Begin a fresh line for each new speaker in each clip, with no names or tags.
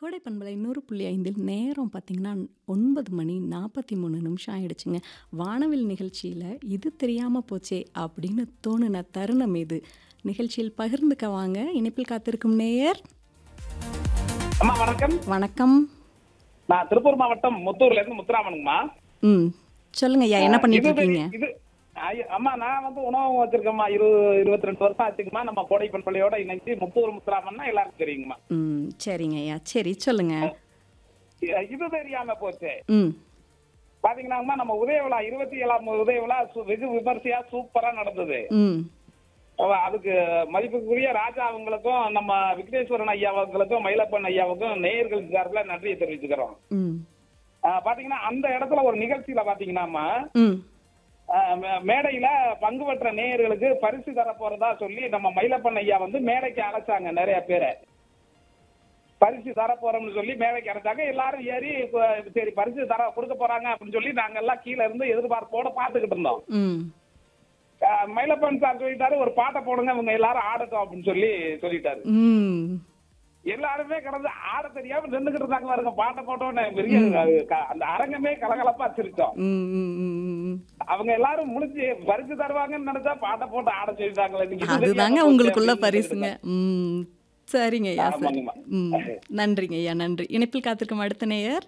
கோடை பண்பலை நூறு புள்ளி ஐந்தில் நேரம் பார்த்தீங்கன்னா ஒன்பது மணி நாற்பத்தி மூணு நிமிஷம் ஆயிடுச்சுங்க வானவில் நிகழ்ச்சியில் இது தெரியாமல் போச்சே அப்படின்னு தோணுன தருணம் இது நிகழ்ச்சியில் பகிர்ந்துக்க வாங்க இணைப்பில் காத்திருக்கும் நேயர்
அம்மா வணக்கம்
வணக்கம்
நான் திருப்பூர் மாவட்டம் முத்தூர்ல இருந்து முத்துராமனுங்கம்மா
ம் சொல்லுங்க ஐயா என்ன பண்ணிட்டு
இது
இருக்கீங்க
இது ஐய- அம்மா நான் வந்து உணவகம் வச்சிருக்கேம்மா இரு இருபத்தி ரெண்டு வருஷம் ஆச்சுங்கம்மா நம்ம கோடை பண்பலையோட இணைச்சு முத்தூர் முத்துராமன்னா எல்லாருக்கும் தெரியுங்கம்மா
ம் சரிங்க ஐயா சரி சொல்லுங்க
இ- இது தெரியாம போச்சு
ம்
பாத்தீங்கன்னாங்கம்மா நம்ம உதய விழா இருபத்தி ஏழாம் உதய விழா சு- வெகு விமர்சையா சூப்பரா நடந்தது
ம்
அவ- அதுக்கு மதிப்புக்குரிய ராஜா அவங்களுக்கும் நம்ம விக்னேஸ்வரன் ஐயா அவங்களுக்கும் மயிலப்பன் ஐயாவுக்கும் நேயர்களுக்கு சார்பில் நன்றியை தெரிவிச்சுக்கிறோம்
ம்
ஆஹ் பாத்தீங்கன்னா அந்த இடத்துல ஒரு நிகழ்ச்சியில பாத்தீங்கன்னாம்மா
ம்
ஆஹ் மே- மேடையில பங்கு பெற்ற நேயர்களுக்கு பரிசு தர போறதா சொல்லி நம்ம மயிலப்பன் ஐயா வந்து மேடைக்கு அழைச்சாங்க நிறைய பேரை பரிசு தர போறோம்னு சொல்லி மேடைக்கு அழைச்சாங்க எல்லாரும் ஏறி இப்ப சரி பரிசு தர கொடுக்க போறாங்க அப்படின்னு சொல்லி நாங்க எல்லாம் கீழ இருந்து எதிர்பார்ப்போட பாத்துக்கிட்டு இருந்தோம்
ம்
ஆஹ் மயிலப்பன் சார் சொல்லிட்டாரு ஒரு பாட்டை போடுங்க இவங்க எல்லாரும் ஆடட்டும் அப்படின்னு சொல்லி சொல்லிட்டாரு
ம்
எல்லாருமே கடந்து ஆட தெரியாம நின்றுகிட்டு இருந்தாங்க பாருங்க பாட்டை போட்டோன்னு பெரிய க- அந்த அரங்கமே கலகலப்பா சிரிச்சோம்
ம் ம் ம் ம்
அவங்க எல்லாரும் முடிஞ்சு பரிசு தருவாங்கன்னு நினைச்சா பாட்டை போட்டு ஆட சொல்லிட்டாங்களே இன்னைக்கு இது
அதுதாங்க
தெரியாம
உங்களுக்குள்ள
போச்சு
பரிசுங்க ம் சரிங்க ஐயா சரி
ஆமாங்கம்மா.
ம் நன்றிங்க ஐயா நன்றி இணைப்பில் காத்திருக்கும் அடுத்த நேயர்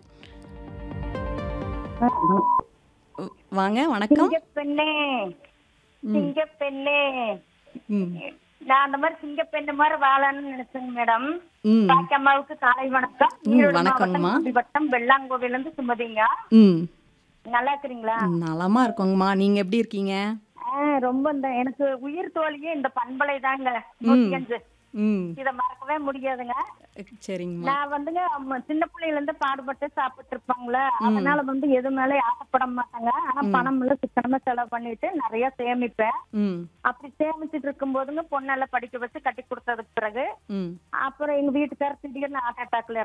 வாங்க வணக்கம்
சிங்கப்பெண்ணே சிங்கப்பெண்ணே
ம்
நான் அந்த மாதிரி சிங்கப்பெண்ணு மாதிரி வாழணும்னு நினைச்சேங்க மேடம்
ம்
பாக்கியம்மாவுக்கு காலை வணக்கம்
ம்,
ஈரோடு
வணக்கம்மா.
மாவட்டம் குடிவட்டம் வெள்ளாங்கோவில இருந்து சுமதிங்க
ம்
நல்லா இருக்கிறீங்களா
நலமா இருக்கோங்கம்மா நீங்க எப்படி இருக்கீங்க
ஆ, ரொம்ப இந்த எனக்கு உயிர் தோழியே இந்த பண்பலை தாங்க நூத்தி அஞ்சு
ம்
இத மறக்கவே முடியாதுங்க
சரிங்கம்மா
நான் வந்துங்க அம்ம, சின்ன பிள்ளையில இருந்து பாடுபட்டு சாப்பிட்டு இருப்பாங்களே அதனால வந்து எது மேலே ஆசைப்பட மாட்டாங்க ஆனா பணம் எல்லாம் சிக்கனமா செலவு பண்ணிட்டு நிறைய சேமிப்பேன்
ம்
அப்படி சேமிச்சிட்டு இருக்கும் போதுங்க பொண்ணெல்லாம் படிக்க வச்சு கட்டி கொடுத்ததுக்கு பிறகு
ம்
அப்புறம் எங்க வீட்டுக்காரர் திடீர்னு ஹார்ட் அட்டாக்ல